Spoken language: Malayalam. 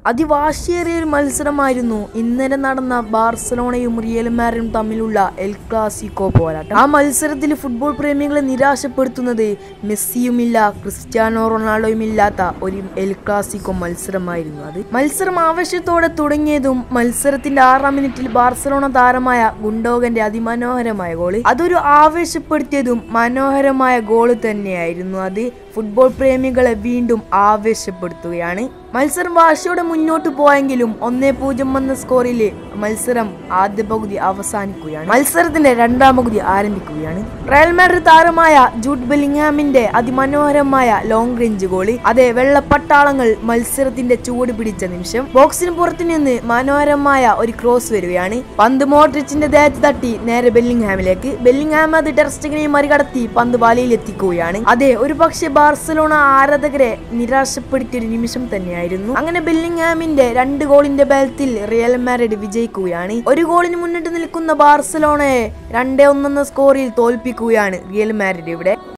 അതിവാശിയേറിയ ഒരു മത്സരമായിരുന്നു ഇന്നലെ നടന്ന ബാർസലോണയും റിയൽ മാഡ്രിഡും തമ്മിലുള്ള എൽ ക്ലാസിക്കോ പോരാട്ടം ആ മത്സരത്തിൽ ഫുട്ബോൾ പ്രേമികളെ നിരാശപ്പെടുത്തുന്നത് മെസ്സിയുമില്ല ക്രിസ്ത്യാനോ റൊണാൾഡോയും ഇല്ലാത്ത ഒരു എൽ ക്ലാസിക്കോ മത്സരമായിരുന്നു അത് മത്സരം ആവശ്യത്തോടെ തുടങ്ങിയതും മത്സരത്തിന്റെ ആറാം മിനിറ്റിൽ ബാർസലോണ താരമായ ഗുണ്ടോഗന്റെ അതിമനോഹരമായ ഗോള് അതൊരു ആവേശപ്പെടുത്തിയതും മനോഹരമായ ഗോള് തന്നെയായിരുന്നു അത് ഫുട്ബോൾ പ്രേമികളെ വീണ്ടും ആവേശപ്പെടുത്തുകയാണ് മത്സരം വാശിയോടെ മുന്നോട്ട് പോയെങ്കിലും ഒന്നേ പൂജ്യം എന്ന സ്കോറിൽ മത്സരം ആദ്യ പകുതി അവസാനിക്കുകയാണ് മത്സരത്തിന്റെ രണ്ടാം പകുതി ആരംഭിക്കുകയാണ് റയൽ മാഡ്രിഡ് താരമായ ജൂഡ് ബെല്ലിംഗ്ഹാമിന്റെ അതിമനോഹരമായ ലോങ് റേഞ്ച് ഗോളി അതെ വെള്ളപ്പട്ടാളങ്ങൾ മത്സരത്തിന്റെ ചൂട് പിടിച്ച നിമിഷം ബോക്സിന് പുറത്തു നിന്ന് മനോഹരമായ ഒരു ക്രോസ് വരികയാണ് പന്ത് മോട്രിച്ചിന്റെ ദേഹത്ത് തട്ടി നേരെ ബെല്ലിംഗ്ഹാമിലേക്ക് ബെല്ലിംഗ്ഹാം അത് ടെർസ്റ്റിങ്ങിനെ മറികടത്തി പന്ത് വലയിൽ എത്തിക്കുകയാണ് അതെ ഒരു പക്ഷേ ബാർസലോണ ആരാധകരെ നിരാശപ്പെടുത്തിയ ഒരു നിമിഷം തന്നെയായിരുന്നു അങ്ങനെ ബെല്ലിംഗ്ഹാമിന്റെ രണ്ട് ഗോളിന്റെ ബലത്തിൽ റിയൽ മാഡ്രിഡ് വിജയിക്കുകയാണ് ഒരു ഗോളിന് മുന്നിട്ട് നിൽക്കുന്ന ബാർസലോണയെ രണ്ടേ ഒന്നെന്ന സ്കോറിൽ തോൽപ്പിക്കുകയാണ് റിയൽ മാഡ്രിഡ് ഇവിടെ